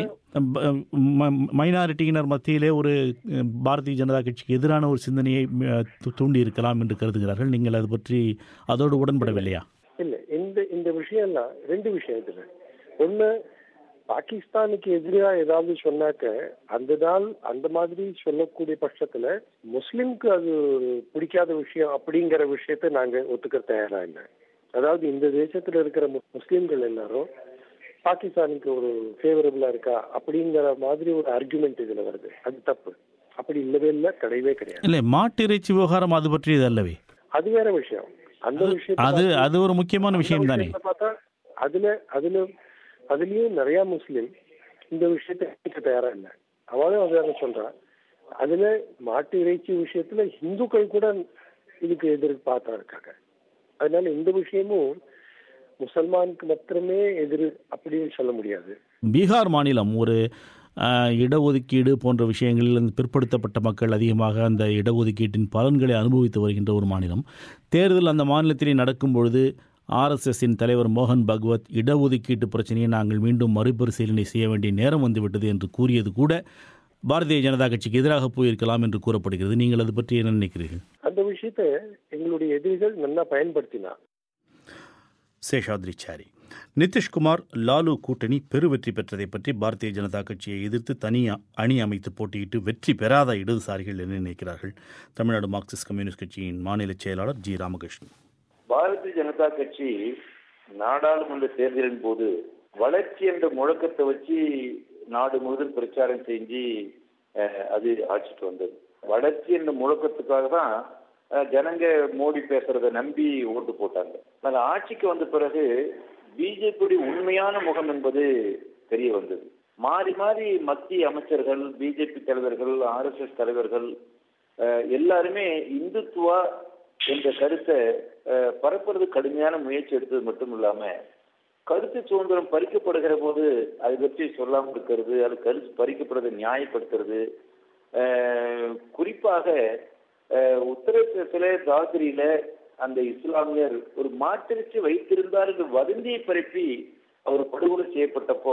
மைனாரிட்டியினர் மத்தியிலே ஒரு அஹ், பாரதிய ஜனதா கட்சிக்கு எதிரான ஒரு சிந்தனையை அஹ், து- தூண்டி இருக்கலாம் என்று கருதுகிறார்கள் நீங்கள் அது பற்றி அதோடு உடன்படவில்லையா இல்ல இந்த இந்த விஷயம்லாம் ரெண்டு விஷயம் இதுல ஒண்ணு பாகிஸ்தானுக்கு எதிரா ஏதாவது சொன்னாக்க அந்த நாள் அந்த மாதிரி சொல்லக்கூடிய பட்சத்துல முஸ்லிம்க்கு அது ஒரு பிடிக்காத விஷயம் அப்படிங்கிற விஷயத்த நாங்க ஒத்துக்க தயாரா இல்லை அதாவது இந்த தேசத்துல இருக்கிற மு- முஸ்லிம்கள் எல்லாரும் பாகிஸ்தானுக்கு ஒரு ஃபேவரபிளா இருக்கா அப்படிங்கிற மாதிரி ஒரு ஆர்குமெண்ட் இதுல வருது அது தப்பு அப்படி இல்லவே இல்லை கிடையவே கிடையாது இல்லை மாட்டிறைச்சி விவகாரம் அது பற்றியது அல்லவே அது வேற விஷயம் அந்த விஷயம் அது அது ஒரு முக்கியமான விஷயம் தானே பார்த்தா அதுல அதுல அதுலயும் நிறைய முஸ்லிம் இந்த விஷயத்தை ஏத்துக்க தயாரா இல்ல அவளும் அதான சொல்றா அதுல மாட்டு இறைச்சி விஷயத்துல இந்துக்கள் கூட இதுக்கு எதிர்பார்த்தா இருக்காங்க அதனால இந்த விஷயமும் முசல்மானுக்கு மாத்திரமே எதிர் அப்படின்னு சொல்ல முடியாது பீகார் மாநிலம் ஒரு அஹ், இடஒதுக்கீடு போன்ற விஷயங்களில் இந்த பிற்படுத்தப்பட்ட மக்கள் அதிகமாக அந்த இடஒதுக்கீட்டின் பலன்களை அனுபவித்து வருகின்ற ஒரு மாநிலம் தேர்தல் அந்த மாநிலத்திலே நடக்கும் பொழுது ஆர்எஸ்எஸ்ஸின் தலைவர் மோகன் பகவத் இடஒதுக்கீட்டு பிரச்சனையை நாங்கள் மீண்டும் மறுபரிசீலனை செய்ய வேண்டிய நேரம் வந்துவிட்டது என்று கூறியது கூட பாரதிய ஜனதா கட்சிக்கு எதிராக போயிருக்கலாம் என்று கூறப்படுகிறது நீங்கள் அது பற்றி என்ன நினைக்கிறீர்கள் அந்த விஷயத்தை எங்களுடைய எதிரிகள் நல்லா பயன்படுத்தினா சேஷாத்ரி சாரி நிதிஷ்குமார் லாலு கூட்டணி பெருவெற்றி பெற்றதை பற்றி பாரதிய ஜனதா கட்சியை எதிர்த்து தனி அணி அமைத்து போட்டியிட்டு வெற்றி பெறாத இடதுசாரிகள் என்ன நினைக்கிறார்கள் தமிழ்நாடு மார்க்சிஸ்ட் கம்யூனிஸ்ட் கட்சியின் மாநில செயலாளர் ஜி ராமகிருஷ்ணன் பாரதிய ஜனதா கட்சி நாடாளுமன்ற தேர்தலின் போது வளர்ச்சி என்ற முழக்கத்தை வச்சு நாடு முழுவதும் பிரச்சாரம் செஞ்சு அஹ், அது ஆட்சிக்கு வந்தது வளர்ச்சி என்ற முழக்கத்துக்காக தான் அஹ், ஜனங்க மோடி பேசுறத நம்பி ஓட்டு போட்டாங்க ஆனால் ஆட்சிக்கு வந்த பிறகு பிஜேபியுடைய உண்மையான முகம் என்பது தெரிய வந்தது மாறி மாறி மத்திய அமைச்சர்கள் பிஜேபி தலைவர்கள் ஆர்எஸ்எஸ் தலைவர்கள் அஹ், எல்லாருமே இந்துத்துவா என்ற கருத்தை அஹ், பரப்புறது கடுமையான முயற்சி எடுத்தது மட்டும் இல்லாம கருத்து சுதந்திரம் பறிக்கப்படுகிற போது அதை பற்றி சொல்லாமல் இருக்கிறது அது கருத்து பறிக்கப்படுறதை நியாயப்படுத்துறது அஹ், குறிப்பாக அஹ், உத்தரப்பிரதேசல தாத்ரியில அந்த இஸ்லாமியர் ஒரு மாட்டிறைச்சி வைத்திருந்தார் என்று வதந்தியை பரப்பி அவர் படுகொலை செய்யப்பட்டப்போ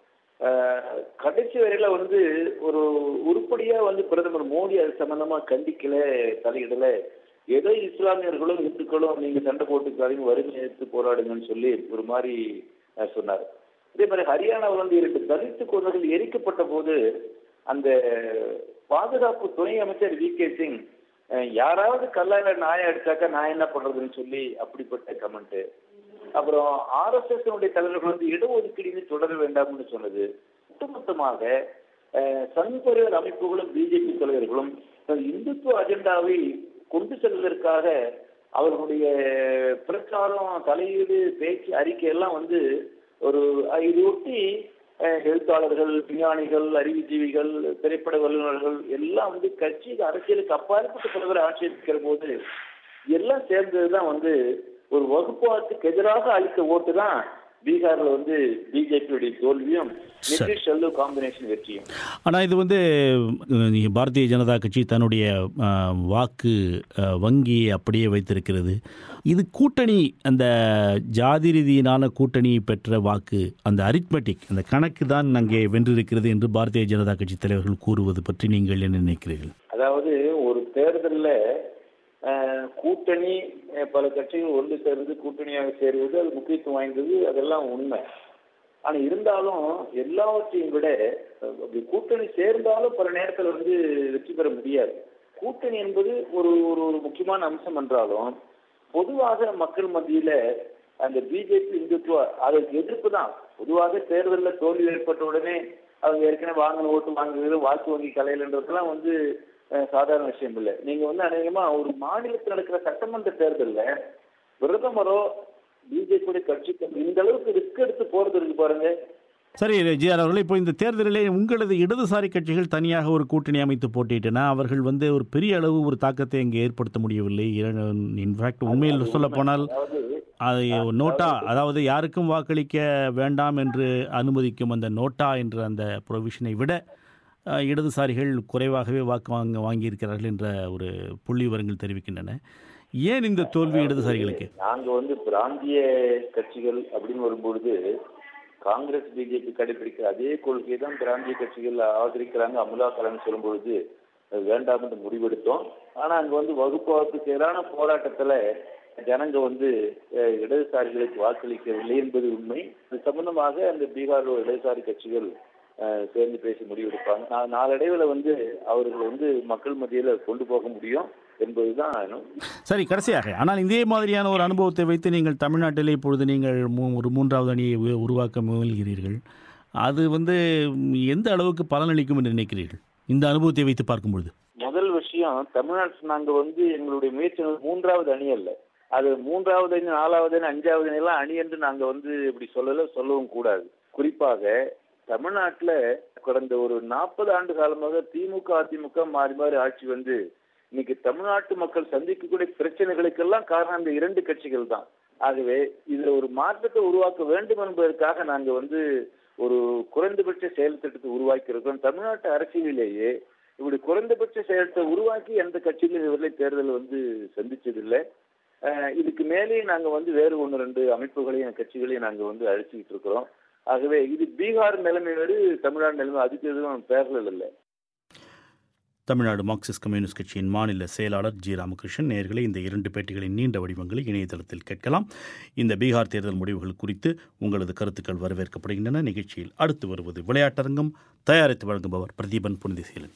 அஹ், கடைசி வரையில வந்து ஒரு உருப்படியா வந்து பிரதமர் மோடி அது சம்பந்தமா கண்டிக்கல தலையிடல ஏதோ இஸ்லாமியர்களும் இந்துக்களும் நீங்க சண்டை போட்டுக்காதீங்க வறுமை எடுத்து போராடுங்கன்னு சொல்லி ஒரு மாதிரி அஹ், சொன்னார் அதே மாதிரி ஹரியானாவில் வந்து இரண்டு தலித்து குழந்தைகள் எரிக்கப்பட்ட போது அந்த பாதுகாப்பு துணை அமைச்சர் வி கே சிங் அஹ், யாராவது கல்லால நாயை அடிச்சாக்கா நான் என்ன பண்றதுன்னு சொல்லி அப்படிப்பட்ட கமெண்ட் அப்புறம் ஆர்எஸ்எஸ் தலைவர்கள் வந்து இடஒதுக்கீடு தொடர வேண்டாம்னு சொன்னது ஒட்டுமொத்தமாக அஹ், சங் பரிவார் அமைப்புகளும் பிஜேபி தலைவர்களும் தன் இந்துத்துவ அஜெண்டாவை கொண்டு செல்வதற்காக அவர்களுடைய பிரச்சாரம் தலையீடு பேச்சு அறிக்கை எல்லாம் வந்து ஒரு அஹ், இது ஒட்டி அஹ், எழுத்தாளர்கள் விஞ்ஞானிகள் அறிவுஜீவிகள் திரைப்பட வல்லுநர்கள் எல்லாம் வந்து கட்சி அரசியலுக்கு அப்பாற்பட்ட தலைவரை ஆட்சேபிக்கிற போது எல்லாம் சேர்ந்ததுதான் வந்து ஒரு வகுப்புவாதத்துக்கு எதிராக அளித்த ஓட்டு தான் பீகார்ல வந்து பிஜேபியுடைய தோல்வியும் நிதிஷ் செல்லு காம்பினேஷன் வெற்றியும் ஆனால் இது வந்து அஹ், நீங்க பாரதிய ஜனதா கட்சி தன்னுடைய அஹ், வாக்கு அஹ், வங்கியை அப்படியே வைத்திருக்கிறது இது கூட்டணி அந்த ஜாதி ரீதியிலான கூட்டணி பெற்ற வாக்கு அந்த அரித்மெட்டிக் அந்த கணக்கு தான் அங்கே வென்றிருக்கிறது என்று பாரதிய ஜனதா கட்சி தலைவர்கள் கூறுவது பற்றி நீங்கள் என்ன நினைக்கிறீர்கள் அதாவது ஒரு தேர்தல்ல அஹ், கூட்டணி அஹ், பல கட்சிகள் ஒன்று சேர்ந்து கூட்டணியாக சேருவது அது முக்கியத்துவம் வாய்ந்தது அதெல்லாம் உண்மை ஆனா இருந்தாலும் எல்லாவற்றையும் விட அஹ், அப்படி கூட்டணி சேர்ந்தாலும் பல நேரத்துல வந்து வெற்றி பெற முடியாது கூட்டணி என்பது ஒரு ஒரு ஒரு முக்கியமான அம்சம் என்றாலும் பொதுவாக மக்கள் மத்தியில அந்த பிஜேபி இந்துத்துவ அதற்கு எதிர்ப்பு தான் பொதுவாக தேர்தலில் தோல்வி ஏற்பட்ட உடனே அவங்க ஏற்கனவே வாங்கின ஓட்டு வாங்குறது வாக்கு வங்கி கலையிலன்றதுலாம் வந்து அஹ், சாதாரண விஷயம் இல்லை நீங்க வந்து அநேகமா ஒரு மாநிலத்தில் நடக்கிற சட்டமன்ற தேர்தல்ல பிரதமரோ பிஜேபி கட்சிக்கு இந்த அளவுக்கு ரிஸ்க் எடுத்து போறது இருக்கு பாருங்க சரி ஜிஆர் அவர்களே இப்போ இந்த தேர்தலிலே உங்களது இடதுசாரி கட்சிகள் தனியாக ஒரு கூட்டணி அமைத்து போட்டியிட்டன அவர்கள் வந்து ஒரு பெரிய அளவு ஒரு தாக்கத்தை இங்கே ஏற்படுத்த முடியவில்லை இன்ஃபேக்ட் உண்மையில் சொல்ல போனால் அது நோட்டா அதாவது யாருக்கும் வாக்களிக்க வேண்டாம் என்று அனுமதிக்கும் அந்த நோட்டா என்ற அந்த ப்ரொவிஷனை விட அஹ், இடதுசாரிகள் குறைவாகவே வாக்கு வாங்க வாங்கியிருக்கிறார்கள் என்ற ஒரு புள்ளி விவரங்கள் தெரிவிக்கின்றன ஏன் இந்த தோல்வி இடதுசாரிகளுக்கு நாங்க வந்து பிராந்திய கட்சிகள் அப்படின்னு வரும்பொழுது காங்கிரஸ் பிஜேபி கடைபிடிக்கிற அதே கொள்கையை தான் பிராந்திய கட்சிகள் ஆதரிக்கிறாங்க அமலாக்கலன்னு சொல்லும் பொழுது அது வேண்டாம் என்று முடிவெடுத்தோம் ஆனா அங்க வந்து வகுப்புவாதத்துக்கு எதிரான போராட்டத்துல ஜனங்க வந்து அஹ், இடதுசாரிகளுக்கு வாக்களிக்கவில்லை என்பது உண்மை இது சம்பந்தமாக அந்த பீகார் இடதுசாரி கட்சிகள் அஹ், சேர்ந்து பேசி முடிவெடுப்பாங்க நா- நாளடைவுல வந்து அவர்கள் வந்து மக்கள் மத்தியில கொண்டு போக முடியும் என்பதுதான் சரி கடைசியாக ஆனால் இதே மாதிரியான ஒரு அனுபவத்தை வைத்து நீங்கள் தமிழ்நாட்டிலே இப்பொழுது நீங்கள் மூ- ஒரு மூன்றாவது அணியை உ- உருவாக்க முயல்கிறீர்கள் அது வந்து ம், எந்த அளவுக்கு பலனளிக்கும் என்று நினைக்கிறீர்கள் இந்த அனுபவத்தை வைத்து பார்க்கும் பொழுது முதல் விஷயம் தமிழ்நாட்டில் நாங்க வந்து எங்களுடைய முயற்சி வந்து மூன்றாவது அணி அல்ல அது மூன்றாவது அணி நாலாவது அணி அஞ்சாவது அணி எல்லாம் அணி என்று நாங்க வந்து இப்படி சொல்லல சொல்லவும் கூடாது குறிப்பாக தமிழ்நாட்டுல கடந்த ஒரு நாற்பது ஆண்டு காலமாக திமுக அதிமுக மாறி மாறி ஆட்சி வந்து இன்னைக்கு தமிழ்நாட்டு மக்கள் சந்திக்கக்கூடிய பிரச்சனைகளுக்கெல்லாம் காரணம் இந்த இரண்டு கட்சிகள் தான் ஆகவே இதுல ஒரு மாற்றத்தை உருவாக்க வேண்டும் என்பதற்காக நாங்க வந்து ஒரு குறைந்தபட்ச செயல் திட்டத்தை உருவாக்கி இருக்கோம் தமிழ்நாட்டு அரசியலிலேயே இப்படி குறைந்தபட்ச செயலத்தை உருவாக்கி எந்த கட்சியிலும் இதுவரை தேர்தல் வந்து சந்திச்சதில்லை அஹ் இதுக்கு மேலே நாங்க வந்து வேறு ஒன்று ரெண்டு அமைப்புகளையும் கட்சிகளையும் நாங்க வந்து அழைச்சிக்கிட்டு இருக்கிறோம் ஆகவே இது பீகார் நிலைமை வேறு தமிழ்நாடு நிலைமை அதுக்கு எதுவும் பேரல இல்லை தமிழ்நாடு மார்க்சிஸ்ட் கம்யூனிஸ்ட் கட்சியின் மாநில செயலாளர் ஜி ராமகிருஷ்ணன் நேர்களை இந்த இரண்டு பேட்டிகளின் நீண்ட வடிவங்களை இணையதளத்தில் கேட்கலாம் இந்த பீகார் தேர்தல் முடிவுகள் குறித்து உங்களது கருத்துக்கள் வரவேற்கப்படுகின்றன நிகழ்ச்சியில் அடுத்து வருவது விளையாட்டரங்கம் தயாரித்து வழங்குபவர் பிரதீபன் புனிதசீலன்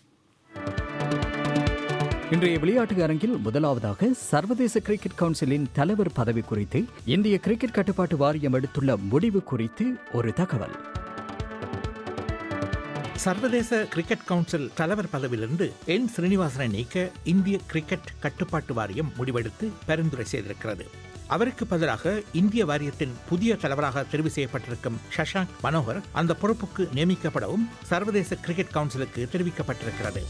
இன்றைய விளையாட்டு அரங்கில் முதலாவதாக சர்வதேச கிரிக்கெட் கவுன்சிலின் தலைவர் பதவி குறித்து இந்திய கிரிக்கெட் கட்டுப்பாட்டு வாரியம் எடுத்துள்ள முடிவு குறித்து ஒரு தகவல் சர்வதேச கிரிக்கெட் கவுன்சில் தலைவர் பதவியிலிருந்து என் ஸ்ரீனிவாசனை நீக்க இந்திய கிரிக்கெட் கட்டுப்பாட்டு வாரியம் முடிவெடுத்து பரிந்துரை செய்திருக்கிறது அவருக்கு பதிலாக இந்திய வாரியத்தின் புதிய தலைவராக தெரிவு செய்யப்பட்டிருக்கும் சஷாங்க் மனோகர் அந்த பொறுப்புக்கு நியமிக்கப்படவும் சர்வதேச கிரிக்கெட் கவுன்சிலுக்கு தெரிவிக்கப்பட்டிருக்கிறது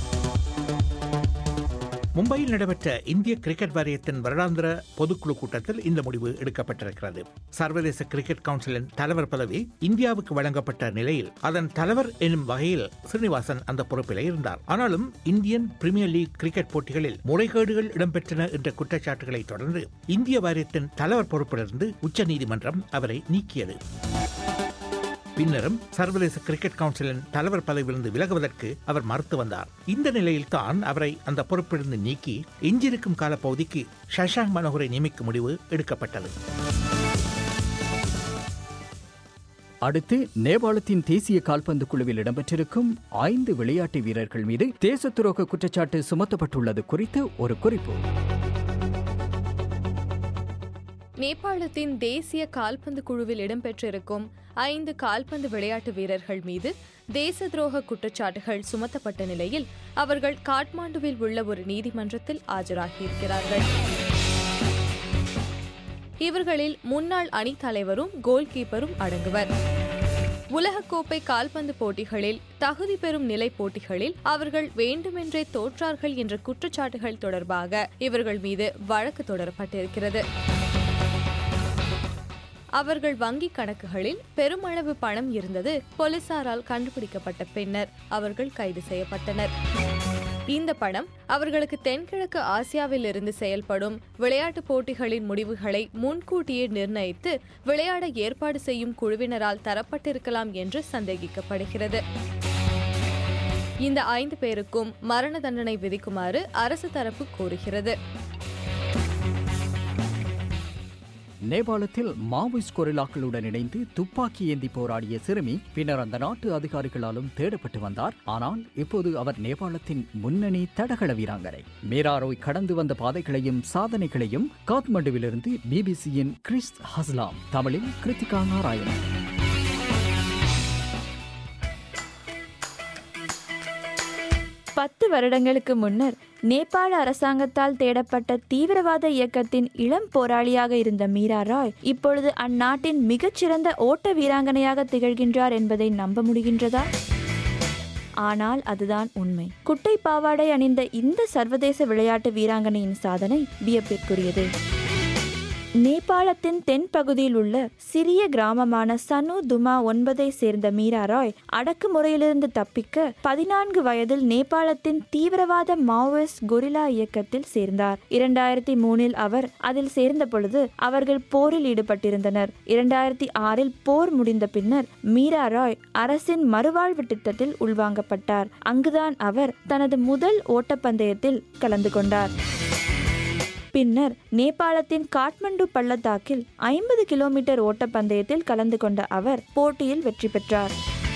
மும்பையில் நடைபெற்ற இந்திய கிரிக்கெட் வாரியத்தின் வருடாந்திர பொதுக்குழு கூட்டத்தில் இந்த முடிவு எடுக்கப்பட்டிருக்கிறது சர்வதேச கிரிக்கெட் கவுன்சிலின் தலைவர் பதவி இந்தியாவுக்கு வழங்கப்பட்ட நிலையில் அதன் தலைவர் எனும் வகையில் ஸ்ரீனிவாசன் அந்த பொறுப்பில் இருந்தார் ஆனாலும் இந்தியன் பிரீமியர் லீக் கிரிக்கெட் போட்டிகளில் முறைகேடுகள் இடம்பெற்றன என்ற குற்றச்சாட்டுகளை தொடர்ந்து இந்திய வாரியத்தின் தலைவர் பொறுப்பிலிருந்து உச்சநீதிமன்றம் அவரை நீக்கியது பின்னரும் சர்வதேச கிரிக்கெட் கவுன்சிலின் தலைவர் பதவியிலிருந்து விலகுவதற்கு அவர் மறுத்து வந்தார் இந்த நிலையில் தான் அவரை அந்த பொறுப்பிலிருந்து நீக்கி எஞ்சிருக்கும் காலப்பகுதிக்கு சஷாங்க் மனோகரை நியமிக்கும் முடிவு எடுக்கப்பட்டது அடுத்து நேபாளத்தின் தேசிய கால்பந்து குழுவில் இடம்பெற்றிருக்கும் ஐந்து விளையாட்டு வீரர்கள் மீது தேச துரோக குற்றச்சாட்டு சுமத்தப்பட்டுள்ளது குறித்து ஒரு குறிப்பு நேபாளத்தின் தேசிய கால்பந்து குழுவில் இடம்பெற்றிருக்கும் ஐந்து கால்பந்து விளையாட்டு வீரர்கள் மீது தேச துரோக குற்றச்சாட்டுகள் சுமத்தப்பட்ட நிலையில் அவர்கள் காட்மாண்டுவில் உள்ள ஒரு நீதிமன்றத்தில் ஆஜராகியிருக்கிறார்கள் இவர்களில் முன்னாள் அணித் தலைவரும் கோல் கீப்பரும் அடங்குவர் உலகக்கோப்பை கால்பந்து போட்டிகளில் தகுதி பெறும் நிலை போட்டிகளில் அவர்கள் வேண்டுமென்றே தோற்றார்கள் என்ற குற்றச்சாட்டுகள் தொடர்பாக இவர்கள் மீது வழக்கு தொடரப்பட்டிருக்கிறது அவர்கள் வங்கிக் கணக்குகளில் பெருமளவு பணம் இருந்தது போலீசாரால் கண்டுபிடிக்கப்பட்ட பின்னர் அவர்கள் கைது செய்யப்பட்டனர் இந்த பணம் அவர்களுக்கு தென்கிழக்கு ஆசியாவில் இருந்து செயல்படும் விளையாட்டுப் போட்டிகளின் முடிவுகளை முன்கூட்டியே நிர்ணயித்து விளையாட ஏற்பாடு செய்யும் குழுவினரால் தரப்பட்டிருக்கலாம் என்று சந்தேகிக்கப்படுகிறது இந்த ஐந்து பேருக்கும் மரண தண்டனை விதிக்குமாறு அரசு தரப்பு கோருகிறது நேபாளத்தில் மாவோயிஸ்ட் கொரில்லாக்களுடன் இணைந்து துப்பாக்கி ஏந்தி போராடிய சிறுமி பின்னர் அந்த நாட்டு அதிகாரிகளாலும் தேடப்பட்டு வந்தார் ஆனால் இப்போது அவர் நேபாளத்தின் முன்னணி தடகள வீராங்கனை மீராரோய் கடந்து வந்த பாதைகளையும் சாதனைகளையும் காத்மண்டுவிலிருந்து பிபிசியின் கிறிஸ் ஹஸ்லாம் தமிழில் கிருத்திகா நாராயணன் பத்து வருடங்களுக்கு முன்னர் நேபாள அரசாங்கத்தால் தேடப்பட்ட தீவிரவாத இயக்கத்தின் இளம் போராளியாக இருந்த மீரா ராய் இப்பொழுது அந்நாட்டின் மிகச்சிறந்த ஓட்ட வீராங்கனையாக திகழ்கின்றார் என்பதை நம்ப முடிகின்றதா ஆனால் அதுதான் உண்மை குட்டை பாவாடை அணிந்த இந்த சர்வதேச விளையாட்டு வீராங்கனையின் சாதனை வியப்பிற்குரியது நேபாளத்தின் தென்பகுதியில் உள்ள சிறிய கிராமமான சனு துமா ஒன்பதை சேர்ந்த மீரா ராய் அடக்குமுறையிலிருந்து தப்பிக்க பதினான்கு வயதில் நேபாளத்தின் தீவிரவாத மாவோயிஸ்ட் கொரில்லா இயக்கத்தில் சேர்ந்தார் இரண்டாயிரத்தி மூணில் அவர் அதில் சேர்ந்த பொழுது அவர்கள் போரில் ஈடுபட்டிருந்தனர் இரண்டாயிரத்தி ஆறில் போர் முடிந்த பின்னர் மீரா ராய் அரசின் மறுவாழ்வு திட்டத்தில் உள்வாங்கப்பட்டார் அங்குதான் அவர் தனது முதல் ஓட்டப்பந்தயத்தில் கலந்து கொண்டார் பின்னர் நேபாளத்தின் காட்மண்டு பள்ளத்தாக்கில் ஐம்பது கிலோமீட்டர் ஓட்டப்பந்தயத்தில் கலந்து கொண்ட அவர் போட்டியில் வெற்றி பெற்றார்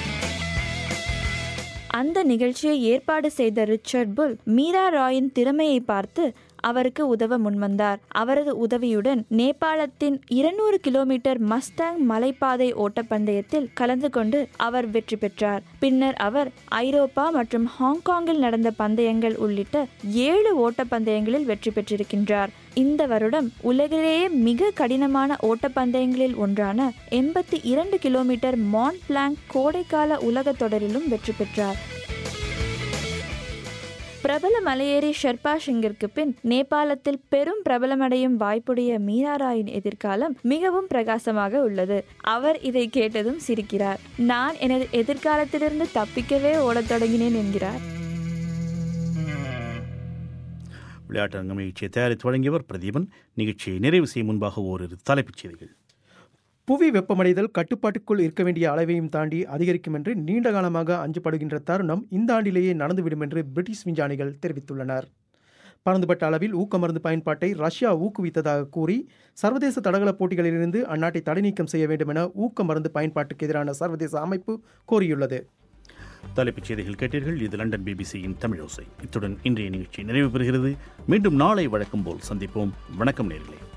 அந்த நிகழ்ச்சியை ஏற்பாடு செய்த ரிச்சர்ட் புல் மீரா ராயின் திறமையை பார்த்து அவருக்கு உதவ முன்வந்தார் அவரது உதவியுடன் நேபாளத்தின் இருநூறு கிலோமீட்டர் மஸ்டாங் மலைப்பாதை ஓட்டப்பந்தயத்தில் கலந்து கொண்டு அவர் வெற்றி பெற்றார் பின்னர் அவர் ஐரோப்பா மற்றும் ஹாங்காங்கில் நடந்த பந்தயங்கள் உள்ளிட்ட ஏழு ஓட்டப்பந்தயங்களில் வெற்றி பெற்றிருக்கின்றார் இந்த வருடம் உலகிலேயே மிக கடினமான ஓட்டப்பந்தயங்களில் ஒன்றான எண்பத்தி இரண்டு கிலோமீட்டர் மான் பிளாங்க் கோடைக்கால உலக தொடரிலும் வெற்றி பெற்றார் பிரபல மலையேறி ஷெர்பா சிங்கிற்கு பின் நேபாளத்தில் பெரும் பிரபலமடையும் வாய்ப்புடைய மீராராயின் எதிர்காலம் மிகவும் பிரகாசமாக உள்ளது அவர் இதை கேட்டதும் சிரிக்கிறார் நான் எனது எதிர்காலத்திலிருந்து தப்பிக்கவே ஓடத் தொடங்கினேன் என்கிறார் விளையாட்டு அரங்கம் நிகழ்ச்சியை தயாரித்து வழங்கியவர் பிரதீபன் நிகழ்ச்சியை நிறைவு செய்யும் முன்பாக ஓரிரு தலைப்புச் செய்திகள் புவி வெப்பமடைதல் கட்டுப்பாட்டுக்குள் இருக்க வேண்டிய அளவையும் தாண்டி அதிகரிக்கும் என்று நீண்ட காலமாக அஞ்சப்படுகின்ற தருணம் இந்த ஆண்டிலேயே நடந்துவிடும் என்று பிரிட்டிஷ் விஞ்ஞானிகள் தெரிவித்துள்ளனர் பரந்துபட்ட அளவில் ஊக்க மருந்து பயன்பாட்டை ரஷ்யா ஊக்குவித்ததாக கூறி சர்வதேச தடகள போட்டிகளிலிருந்து அந்நாட்டை தடை நீக்கம் செய்ய வேண்டும் என ஊக்க மருந்து பயன்பாட்டுக்கு எதிரான சர்வதேச அமைப்பு கோரியுள்ளது தலைப்புச் செய்திகள் கேட்டீர்கள் இது லண்டன் பிபிசியின் தமிழோசை இத்துடன் இன்றைய நிகழ்ச்சி நிறைவு பெறுகிறது மீண்டும் நாளை வழக்கம் போல் சந்திப்போம் வணக்கம் நேர்களே